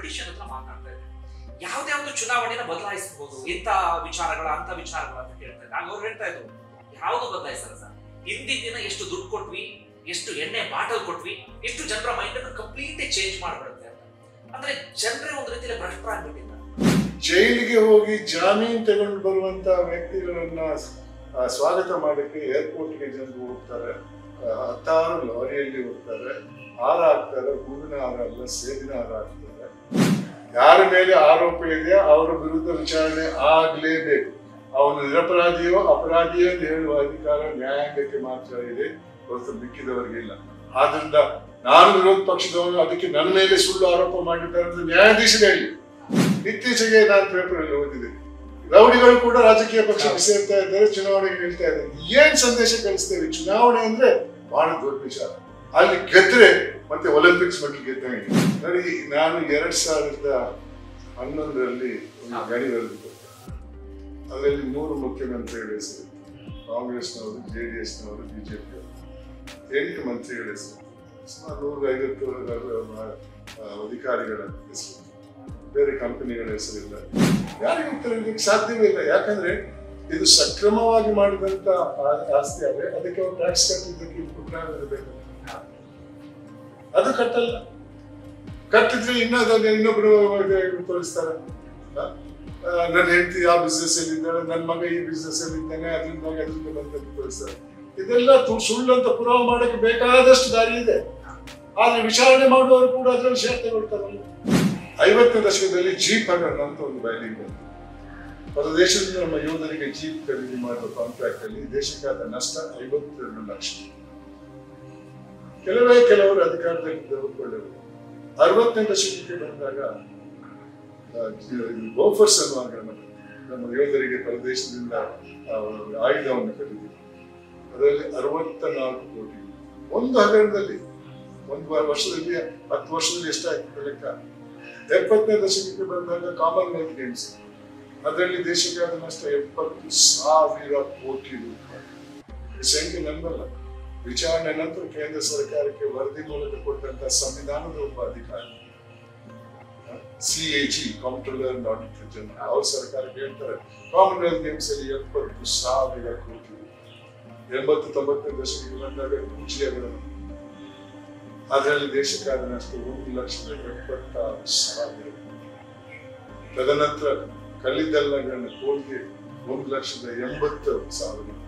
Politician ಹತ್ರ ಮಾತನಾಡ್ತಾ ಇದ್ದೆ ಯಾವ್ದಾವ್ದು ಚುನಾವಣೆನ ಬದಲಾಯಿಸಬಹುದು ಇಂಥ ವಿಚಾರಗಳ ಅಂತ ವಿಚಾರಗಳ ಅಂತ ಕೇಳ್ತಾ ಇದ್ದೆ ಆಗ ಅವ್ರು ಹೇಳ್ತಾ ಇದ್ರು ಯಾವ್ದು ಬದಲಾಯಿಸಲ್ಲ ಸರ್ ಹಿಂದಿನ ದಿನ ಎಷ್ಟು ದುಡ್ಡು ಕೊಟ್ವಿ ಎಷ್ಟು ಎಣ್ಣೆ ಬಾಟಲ್ ಕೊಟ್ವಿ ಎಷ್ಟು ಜನರ ಮೈಂಡ್ ಅನ್ನು ಕಂಪ್ಲೀಟ್ ಚೇಂಜ್ ಮಾಡ್ಬಿಡುತ್ತೆ ಅಂತ ಅಂದ್ರೆ ಜನರೇ ಒಂದು ರೀತಿಯಲ್ಲಿ ಭ್ರಷ್ಟರಾಗ್ಬಿಟ್ಟಿದ್ದಾರೆ ಜೈಲಿಗೆ ಹೋಗಿ ಜಾಮೀನು ತಗೊಂಡು ಬರುವಂತ ವ್ಯಕ್ತಿಗಳನ್ನ ಆ, ಸ್ವಾಗತ ಮಾಡಕ್ಕೆ ಏರ್ಪೋರ್ಟ್ಗೆ ಜನರು ಹೋಗ್ತಾರೆ ಆ, ಹತ್ತಾರು ಲಾರಿಯಲ್ಲಿ ಹೋಗ್ತಾರೆ ಹಾರ ಹಾಕ್ತಾರೆ ಹೂವಿನ ಹಾರ ಅಲ್ಲ ಸೇಬಿನ ಹಾರ ಹಾಕ್ತಾರೆ ಯಾರ ಮೇಲೆ ಆರೋಪ ಇದೆಯೋ ಅವರ ವಿರುದ್ಧ ವಿಚಾರಣೆ ಆಗ್ಲೇಬೇಕು ಅವನು ನಿರಪರಾಧಿಯೋ ಅಪರಾಧಿಯೋ ಅಂತ ಹೇಳುವ ಅಧಿಕಾರ ನ್ಯಾಯಾಂಗಕ್ಕೆ ಮಾತ್ರ ಇದೆ ಹೊರತು ಮಿಕ್ಕಿದವರಿಗೆ ಇಲ್ಲ ಆದ್ರಿಂದ ನಾನು ವಿರೋಧ ಪಕ್ಷದವನು ಅದಕ್ಕೆ ನನ್ನ ಮೇಲೆ ಸುಳ್ಳು ಆರೋಪ ಮಾಡಿದ್ದಾರೆ ಅಂತ ನ್ಯಾಯಾಧೀಶರೇ ಹೇಳಿ ಇತ್ತೀಚೆಗೆ ನಾನು ಪೇಪರ್ ಅಲ್ಲಿ ಓದಿದೆ ರೌಡಿಗಳು ಕೂಡ ರಾಜಕೀಯ ಪಕ್ಷಕ್ಕೆ ಸೇರ್ತಾ ಇದ್ದಾರೆ ಚುನಾವಣೆಗೆ ನಿಲ್ತಾ ಇದ್ದಾರೆ ಏನ್ ಸಂದೇಶ ಕಳಿಸ್ತೇವೆ ಚುನಾವಣೆ ಅಂದ್ರೆ ಬಹಳ ದೊಡ್ಡ ವಿಚಾರ ಅಲ್ಲಿ ಗೆದ್ರೆ ಮತ್ತೆ ಒಲಿಂಪಿಕ್ಸ್ ಮಟ್ಟಿಗೆ ಗೆದ್ದಂಗೆ ನೋಡಿ ನಾನು ಎರಡ್ ಸಾವಿರದ ಹನ್ನೊಂದರಲ್ಲಿ ಒಂದು ಗಣಿ ಬರೆದಿದ್ದೆ ಅದರಲ್ಲಿ ಮೂರು ಮುಖ್ಯಮಂತ್ರಿಗಳ ಹೆಸರು ಕಾಂಗ್ರೆಸ್ನವರು ಜೆ ಡಿ ಎಸ್ನವರು ಬಿಜೆಪಿ ಅವರು ಎಂಟು ಮಂತ್ರಿಗಳ ಹೆಸರು ಸುಮಾರು ನೂರ ಐವತ್ತು ಆ, ಅಧಿಕಾರಿಗಳ ಹೆಸರು ಬೇರೆ ಕಂಪನಿಗಳ ಹೆಸರಿಲ್ಲ ಯಾರಿಗೂ ಉತ್ತರ ನೀಡಲಿಕ್ಕೆ ಸಾಧ್ಯವೇ ಇಲ್ಲ ಯಾಕಂದ್ರೆ ಇದು ಸಕ್ರಮವಾಗಿ ಮಾಡಿದಂತ ಆ- ಆಸ್ತಿ ಆದ್ರೆ ಅದಕ್ಕೆ ಅವ್ರು ಟ್ಯಾಕ್ಸ್ ಕಟ್ಟಿದ್ದಕ್ಕೆ ಉಪಕಾರ ಇರಬೇಕು ಅದು ಕಟ್ಟಲ್ಲ ಕಟ್ಟಿದ್ರೆ ಇನ್ನೂ ಅದನ್ನ ಇನ್ನೊಬ್ರು ಇದು ತೋರಿಸ್ತಾರೆ ಆ? ಆ, ನನ್ನ ಹೆಂಡತಿ ಆ ಬಿಸ್ನೆಸ್ ಅಲ್ಲಿ ಇದ್ದಾಳೆ ನನ್ನ ಮಗ ಈ ಬಿಸ್ನೆಸ್ ಅಲ್ಲಿ ಇದ್ದಾನೆ ಅದರಿಂದಾಗಿ ಅದರಿಂದ ಬಂದಂತ ತೋರಿಸ್ತಾರೆ ಇದೆಲ್ಲ ತು- ಸುಳ್ಳು ಅಂತ ಪುರಾವೆ ಮಾಡಕ್ಕೆ ಬೇಕಾದಷ್ಟು ದಾರಿ ಇದೆ ಆದ್ರೆ ವಿಚಾರಣೆ ಮಾಡುವವರು ಕೂಡ ಅದರಲ್ಲಿ ಶೇರ್ ತಗೊಳ್ತಾರಲ್ಲ ಐವತ್ತನೇ ದಶಕದಲ್ಲಿ ಜೀಪ್ ಹಗರಣ ಅಂತ ಒಂದು ಬಯಲಿಗೆ ಬಂತು ಹೊರದೇಶದಿಂದ ನಮ್ಮ ಯೋಧರಿಗೆ ಜೀಪ್ ಖರೀದಿ ಮಾಡುವ ಕಾಂಟ್ರಾಕ್ಟ್ ಅಲ್ಲಿ ದೇಶಕ್ಕಾದ ನಷ್ಟ ಐವತ್ತೆರಡು ಲಕ್ಷ ಕೆಲವೇ ಕೆಲವರು ಅಧಿಕಾರದಲ್ಲಿದ್ದವರು ಒಳ್ಳೆಯವರು ಅರವತ್ತನೇ ದಶಕಕ್ಕೆ ಬಂದಾಗ ಆ, ಜ- ಇದು ಗೋಫರ್ಸ್ ಅನ್ನುವ ಹಗರಣ ಬಂತು. ನಮ್ಮ ಯೋಧರಿಗೆ ಪರದೇಶದಿಂದ ಆ, ಒಂದು ಆಯುಧವನ್ನು ಖರೀದಿ ಅದರಲ್ಲಿ ಅರವತ್ತ ನಾಲ್ಕು ಕೋಟಿ ಒಂದು ಹಗರಣದಲ್ಲಿ ಒಂದು ವ- ವರ್ಷದಲ್ಲಿ ಹತ್ತು ವರ್ಷದಲ್ಲಿ ಎಷ್ಟಾಯ್ತು ಲೆಕ್ಕ ಎಪ್ಪತ್ತನೇ ದಶಕಕ್ಕೆ ಬಂದಾಗ ಕಾಮನ್ವೆಲ್ತ್ ಗೇಮ್ಸ್ ಅದರಲ್ಲಿ ದೇಶಕ್ಕೆ ಆದ ನಷ್ಟ ಎಪ್ಪತ್ತು ಸಾವಿರ ಕೋಟಿ ರೂಪಾಯಿ ಈ ಸಂಖ್ಯೆ ನಂಬಲ್ಲ ವಿಚಾರಣೆ ನಂತರ ಕೇಂದ್ರ ಸರ್ಕಾರಕ್ಕೆ ವರದಿ ಮೂಲಕ ಕೊಟ್ಟಂತ ಸಂವಿಧಾನದ ಒಬ್ಬ ಅಧಿಕಾರಿ CAG comptroller and auditor general ಅವ್ರ ಸರ್ಕಾರಕ್ಕೆ ಹೇಳ್ತಾರೆ ಕಾಮನ್ವೆಲ್ತ್ ಗೇಮ್ಸ್ ಅಲ್ಲಿ ಎಪ್ಪತ್ತು ಸಾವಿರ ಕೋಟಿ ರೂಪಾಯಿ ಎಂಬತ್ತು ತೊಂಬತ್ತನೇ ದಶಕಕ್ಕೆ ಬಂದಾಗ ಟೂಜಿಯಾಗಲು ಅದರಲ್ಲಿ ದೇಶಕ್ಕಾದ ನಷ್ಟ ಒಂದು ಲಕ್ಷದ ಎಪ್ಪತ್ತಾರು ಸಾವಿರ ತದನಂತರ ಕಲ್ಲಿದ್ದಲ್ನ ಕೋಟಿಗೆ ಒಂದು ಲಕ್ಷದ ಎಂಬತ್ತು ಸಾವಿರ